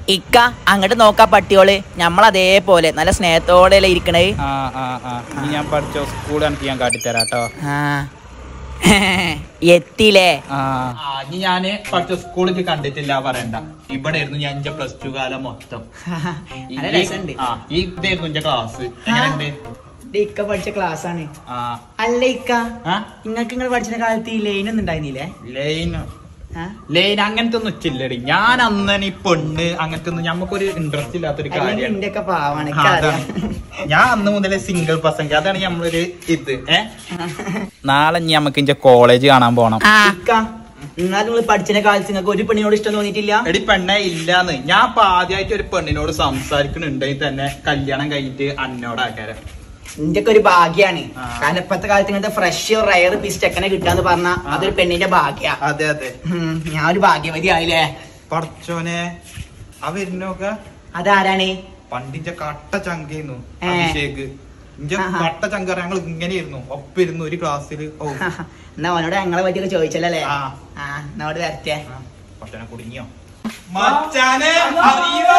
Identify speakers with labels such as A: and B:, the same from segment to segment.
A: ഇക്ക അങ്ങോട്ട് നോക്കാ പട്ടിയോള് നമ്മളതേപോലെ നല്ല സ്നേഹത്തോടെയല്ലേ ഇരിക്കണേ
B: ആ ആ ആ ഇനി ഞാൻ പഠിച്ച സ്കൂൾ എനിക്ക് ഞാൻ കാട്ടിത്തരാം കേട്ടോ
A: ആ എത്തിയില്ലേ
B: ആ ഇനി ഞാന് പഠിച്ച സ്കൂളിൽ കണ്ടിട്ടില്ല പറയണ്ട ഇവിടെ ആയിരുന്നു ഞാൻ എന്റെ പ്ലസ് ടു കാലം മൊത്തം ഈ-
A: നല്ല രസമുണ്ട്.
B: ആ ഈ ഇതായിരുന്നു എന്റെ ക്ലാസ് എങ്ങനെയുണ്ട്
A: ഇത് ഇക്ക പഠിച്ച ക്ലാസ് ആണ്
B: ആ
A: അല്ല ഇക്ക
B: ആ
A: നിങ്ങൾക്ക് നിങ്ങൾ പഠിച്ച കാലത്ത് ഈ ലൈൻ ഒന്നും ഉണ്ടായിരുന്നില്ലേ
B: ലൈൻ ലൈൻ അങ്ങനത്തെ ഒന്നും ഇച്ചില്ലടി ഞാൻ അന്ന് ഈ പെണ്ണ് അങ്ങനത്തെ ഒന്നും നമുക്കൊരു ഇൻട്രസ്റ്റ് ഇല്ലാത്തൊരു കാര്യമാണ്
A: എന്റെ ഒക്കെ പാവാണ്
B: ആ, അതാണ്. ഞാൻ അന്ന് മുതലേ സിംഗിൾ പെർസെന്റ് അതാണ് നമ്മളൊരു ഇത് ഏ നാളെ ഇനി നമുക്ക് ഇന്റെ കോളേജ് കാണാൻ പോണം
A: ഇക്ക എന്നാലും നിങ്ങൾ പഠിച്ച കാലത്ത് നിങ്ങൾക്ക് ഒരു പെണ്ണിനോട് ഇഷ്ടം തോന്നിയിട്ടില്ല
B: എടി പെണ്ണെ ഇല്ലാന്ന് ഞാൻ ഇപ്പൊ ആദ്യമായിട്ട് ഒരു പെണ്ണിനോട് സംസാരിക്കണുണ്ടെങ്കിൽ തന്നെ കല്യാണം കഴിഞ്ഞിട്ട് അന്നോടാക്കാരം
A: എന്റെ ഒക്കെ ഒരു ഭാഗ്യാണ്
B: ആ.
A: കാരണം ഇപ്പത്തെ കാലത്ത് ഇങ്ങനത്തെ ഫ്രഷ് റയർ പീസ് ചെക്കനെ കിട്ടാന്ന് പറഞ്ഞാ അതൊരു പെണ്ണിന്റെ ഭാഗ്യ
B: അതെ അതെ
A: ഞാൻ ഒരു ഭാഗ്യവതി ആയില്ലേ
B: പടച്ചോനെ ആ വരുന്നൊക്കെ
A: അതാരാണ്
B: പണ്ടിന്റെ കട്ട ചങ്കയിരുന്നു
A: ഏ.
B: അഭിഷേക് ഇന്റെ
A: ആഹാ.
B: കട്ട ചങ്ക ഞങ്ങൾ ഇങ്ങനെയായിരുന്നു ഒപ്പിരുന്നു ഒരു ക്ലാസ്സിൽ ഓ
A: എന്നാ അവനോട് ഞങ്ങളെ പറ്റിയൊക്കെ ചോദിച്ചല്ലേ
B: ആ.
A: ആ എന്നോട് വരട്ടെ
B: ആ, പടച്ചോനെ കുടുങ്ങിയോ മച്ചാനെ അറിയോ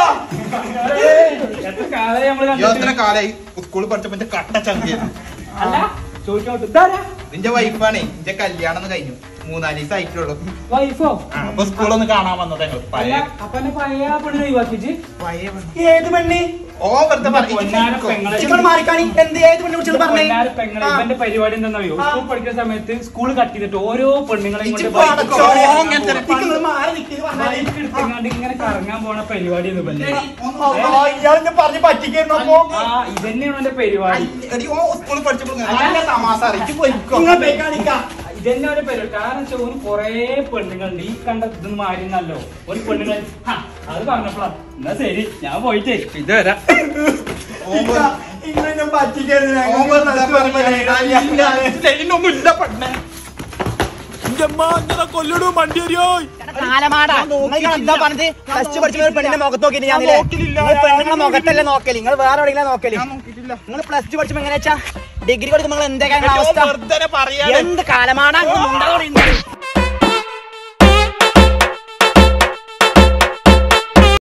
C: എത്ര കാലമായി നമ്മള്
B: എത്ര
C: കണ്ടിട്ട്?
B: കാലായി സ്കൂളിൽ പഠിച്ചപ്പോ എന്റെ കട്ട ചങ്കയായിരുന്നു
C: അല്ല ചോദിക്കാൻ ഇതാരാ
B: നിന്റെ വൈഫാണേ നിന്റെ കല്യാണം ഒന്ന് കഴിഞ്ഞു മൂന്നാല് ദിവസം ആയിട്ടുള്ളൂ
C: വൈഫോ
B: ആ, അപ്പൊ സ്കൂളൊന്ന് കാണാൻ വന്നത് ഞങ്ങൾ
C: അല്ല
B: പഴയ
C: അപ്പൊ എന്നെ പഴയ പെണ്ണിനെ ഒഴിവാക്കിച്ച്
B: പഴയ പെണ്ണ്.
A: ഏത് പെണ്ണ്
B: ഓ വെറുതെ
C: പൊന്നാര പെങ്ങളെ.
A: ഇച്ചിരി മാറിക്കാണി എന്ത് ഏത് പെണ്ണിനെ കുറിച്ച് പറഞ്ഞേ
C: പൊന്നാര പെങ്ങളെ
A: ആ.
C: ഇവന്റെ പരിപാടി എന്താണെന്നറിയോ
A: ആ.
C: സ്കൂൾ പഠിക്കുന്ന സമയത്ത് സ്കൂൾ കട്ട് ചെയ്തിട്ട് ഓരോ പെണ്ണുങ്ങളെയും കൊണ്ട്
B: ഇജ്ജ്
C: bike
B: പടച്ചോ,
C: കൊണ്ട്
B: അങ്ങനത്തെ ഒരു
C: പണ്ട്
A: നിങ്ങൾ മാറി നിൽക്ക് ഇത് പറഞ്ഞാല്.
C: bike എടുത്തങ്ങാണ്ട് ഇങ്ങനെ കറങ്ങാൻ പോണ പരിപാടി ഒന്നും ഇവന്റെ.
A: അള്ളാ, ഇയാളെന്നെ പറഞ്ഞ് പറ്റിക്കായിരുന്നു അപ്പൊ.
C: ആ ഇതന്നെയാണ് എന്റെ പരിപാടി
B: എടി, ഓ സ്കൂളിൽ പഠിച്ചപ്പോൾ നല്ല തമാശ അറിയിച്ചു പോയിക്കോ
A: നിങ്ങൾ പോയി കാണിക്കാം.
C: ഇതന്നെ ഒരു പരിപാടി കാരണം വെച്ചാൽ ഒരു കൊറേ പെണ്ണുങ്ങളുണ്ട് ഈ കണ്ട ഇതൊന്നും മാറിയെന്നല്ലോ ഒരു പെണ്ണുങ്ങൾ ഹാ, അത് പറഞ്ഞപ്പോഴാ എന്നാ ശരി ഞാൻ പോയിട്ട് ഇത് വരാം
A: നിങ്ങളെന്നെ പറ്റിക്കരുത് ഞങ്ങൾ
B: ഒന്നുമില്ല പെണ്ണെ
A: കാലമാടാ നിങ്ങൾ എന്താ പറഞ്ഞത് ഫസ്റ്റ് പഠിച്ച ഒരു പെണ്ണിന്റെ മുഖത്ത് നോക്കിയിട്ട് ഞാൻ
B: നോക്കലില്ല.
A: പെണ്ണുങ്ങളെ മുഖത്തല്ല നോക്കല് നിങ്ങൾ വേറെ എവിടെയെങ്കിലും നോക്കല്
B: ഞാൻ നോക്കിയിട്ടില്ല
A: നിങ്ങൾ പ്ലസ് ടു പഠിച്ചപ്പോ എങ്ങനെ വെച്ചാ ഡിഗ്രി പഠിക്കുമ്പോൾ നിങ്ങൾ എന്തൊക്കെയാണ്
B: എടി, ഓ
A: അവസ്ഥ
B: വെറുതെ പറയാ
A: എന്ത് കാലമാടാ നിങ്ങൾ മുണ്ടാതെ ഇവിടെ ഇരുന്നത്?